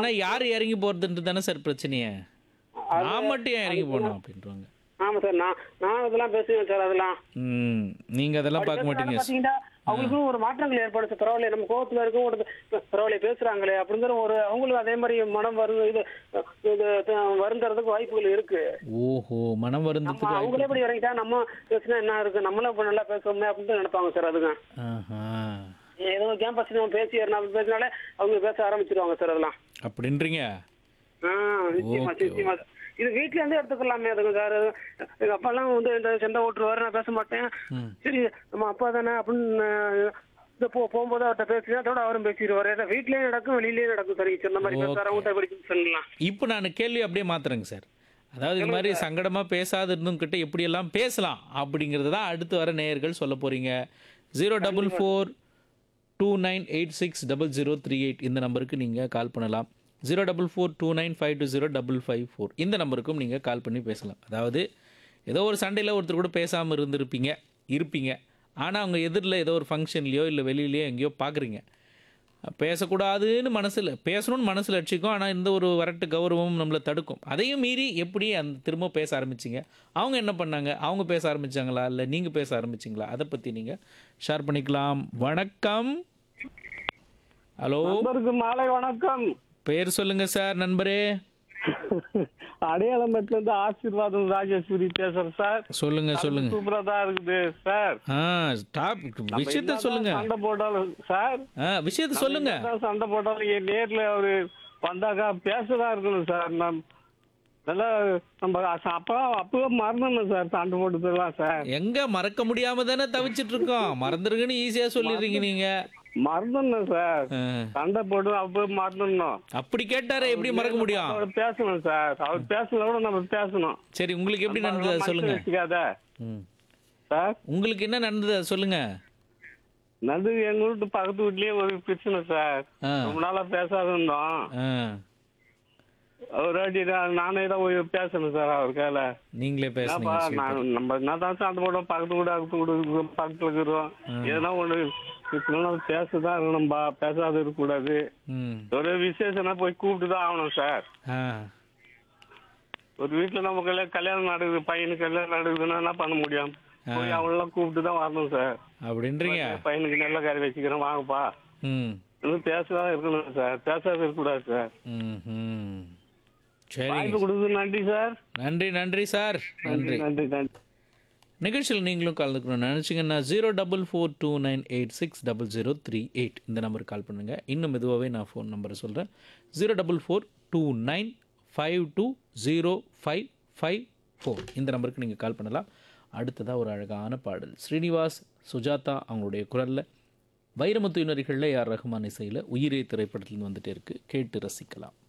போனா யார் இறங்கி போறதுன்றது தானே சார் பிரச்சனையே நான் மட்டும் ஏன் இறங்கி போகணும் அப்படின்றாங்க ஆமா சார் நான் நான் இதெல்லாம் பேசுவேன் சார் அதெல்லாம் ம் நீங்க அதெல்லாம் பார்க்க மாட்டீங்க பாத்தீங்கன்னா அவங்களுக்கும் ஒரு மாற்றங்கள் ஏற்படுச்சு பரவாயில்ல நம்ம கோவத்துல இருக்கும் ஒரு பரவாயில்ல பேசுறாங்களே அப்படிங்கிற ஒரு அவங்களும் அதே மாதிரி மனம் வரு இது இது வருந்துறதுக்கு வாய்ப்புகள் இருக்கு ஓஹோ மனம் நம்ம வருந்ததுக்கு அவங்களே வாய்ப்பு இப்படி இறங்கிட்டா நம்ம பேசினா என்ன இருக்கு நம்மளும் இப்ப நல்லா பேசுவோமே அப்படின்னு நினைப்பாங்க சார் அதுங்க ஆஹா ஏதோ கேம்பஸ் நம்ம பேசி நம்ம பேசினாலே அவங்க பேச ஆரம்பிச்சிருவாங்க சார் அதெல்லாம் அப்படின்றீங்க ஆ, நிச்சயமா Okay, நிச்சயமா இது வீட்ல இருந்து எடுத்துக்கலாமே அதுங்க சார் எங்க அப்பா எல்லாம் வந்து இந்த சண்டை ஓட்டுருவாரு நான் பேச மாட்டேன் ம். சரி நம்ம அப்பா தானே அப்படின்னு அஹ், இந்த போ போகும்போது அவர்கிட்ட பேசினா அதோட அவரும் பேசிடுவாரு ஏன்னா வீட்லயும் நடக்கும் வெளியிலயும் நடக்கும் சார் இந்த மாதிரி Okay. பேசுறாங்க அவங்ககிட்ட படிக்கும் சொல்லலாம் இப்போ நான் கேள்வி அப்படியே மாத்துறேங்க சார் அதாவது இது மாதிரி சங்கடமாக பேசாத இருந்தவங்கிட்ட எப்படியெல்லாம் பேசலாம் அப்படிங்கிறது தான் அடுத்து வர நேயர்கள் சொல்ல போகிறீங்க zero double four two nine eight six double zero three eight இந்த நம்பருக்கு நீங்கள் கால் பண்ணலாம் zero double four two nine five two zero double five four இந்த நம்பருக்கும் நீங்கள் கால் பண்ணி பேசலாம் அதாவது ஏதோ ஒரு சண்டையில் ஒருத்தர் கூட பேசாமல் இருந்திருப்பீங்க இருப்பீங்க ஆனால் அவங்க எதிரில் ஏதோ ஒரு ஃபங்க்ஷன்லையோ இல்லை வெளியிலையோ எங்கேயோ பார்க்குறீங்க பேசக்கூடாதுன்னு மனசில் பேசணும்னு மனசில் வச்சுக்கும் ஆனால் இந்த ஒரு வரட்டு கௌரவம் நம்மளை தடுக்கும் அதையும் மீறி எப்படி அந்த திரும்ப பேச ஆரம்பிச்சிங்க அவங்க என்ன பண்ணாங்க அவங்க பேச ஆரம்பிச்சாங்களா இல்லை நீங்கள் பேச ஆரம்பிச்சிங்களா அதை பற்றி நீங்கள் ஷேர் பண்ணிக்கலாம் வணக்கம் ஹலோ நண்பருக்கு மாலை வணக்கம் பேர் சொல்லுங்கள் சார் நண்பரே அடையாளமேட்ல இருந்து ஆசீர்வாதம் ராஜேஸ்வரி பேசுறேன் சார் சொல்லுங்க சொல்லுங்க சூப்பரா தான் இருக்குது சார் ஆ டாப் விஷயத்த சொல்லுங்க சண்டை போட்டாலும் சார் ஆ விஷயத்த சொல்லுங்க என்னதான் சண்டை போட்டாலும் என் நேர்ல அவரு வந்தாக்கா பேசதான் இருக்கணும் சார் நம் நல்லா நம்ம அச- அப்பா அப்பவே மறந்துடணும் சார் சண்டை போட்டதெல்லாம் சார் எங்க மறக்க முடியாம தானே தவிச்சிட்டு இருக்கோம் மறந்துருங்கன்னு ஈஸியா சொல்லிடுறீங்க நீங்க மறந்துடணும் சார் ஆ. சண்டை போட்டு அப்பவே மறந்துடணும் அப்படி கேட்டாரே எப்படி மறக்க முடியும் அவர் பேசணும் சார் அவர் பேசல கூட நம்ம பேசணும் சரி உங்களுக்கு எப்படி நடந்தது மனசுல சொல்லுங்க வச்சுக்காத ம். சார் உங்களுக்கு என்ன நடந்தது அது சொல்லுங்க நது எங்க வீட்டு பக்கத்து வீட்லயே ஒரு பிரச்சனை சார் ஆ. ரொம்ப நாளா பேசாத இருந்தோம் ஆ. ஒரு வாட்டி நான் நானே தான் போய் பேசணும் சார் அவர் கையில நீங்களே என்னப்பா, பேசுனீங்க நான் நம்ம என்ன தான் சண்டை போடுறோம் பக்கத்து வீடு அக்கத்து வீடு இருக்கிறோம், பக்கத்துல இருக்கிறோம் எதனா ஒண்ணு இப்படிலாம் பேசதான் இருக்கணும்பா பேசாத இருக்கக்கூடாது ம் ஒரு விசேஷம்னா போய் கூப்பிட்டு தான் ஆகணும் சார் ஆ ஒரு வீட்டுல நம்ம கல்யாணம் கல்யாணம் நடக்குது பையனுக்கு கல்யாணம் நடக்குதுன்னா என்ன பண்ண முடியும் போய் அவங்களெல்லாம் கூப்பிட்டு தான் வரணும் சார் அப்படின்றீங்க பையனுக்கு நல்ல காரி வச்சுக்கிறேன் வாங்கப்பா ம் இன்னும் பேசதான் இருக்கணும் சார் பேசாத இருக்கக்கூடாது சார் ம் ம் சரி வாய்ப்பு கொடுக்குது நன்றி சார் நன்றி நன்றி சார் நன்றி நன்றி நன்றி நிகழ்ச்சியில் நீங்களும் கலந்துக்கணும்னு நினச்சிங்கன்னா zero double four two nine eight six double zero three eight இந்த நம்பருக்கு கால் பண்ணுங்கள் இன்னும் மெதுவாகவே நான் ஃபோன் நம்பரை சொல்கிறேன் zero double four two nine five two zero five five four இந்த நம்பருக்கு நீங்கள் கால் பண்ணலாம் அடுத்ததாக ஒரு அழகான பாடல் ஸ்ரீனிவாஸ் சுஜாதா அவங்களுடைய குரலில் வைரமுத்து யுனரிகளில் யார் ரஹ்மான் இசையில் உயிரே திரைப்படத்தில் வந்துட்டே இருக்குது கேட்டு ரசிக்கலாம்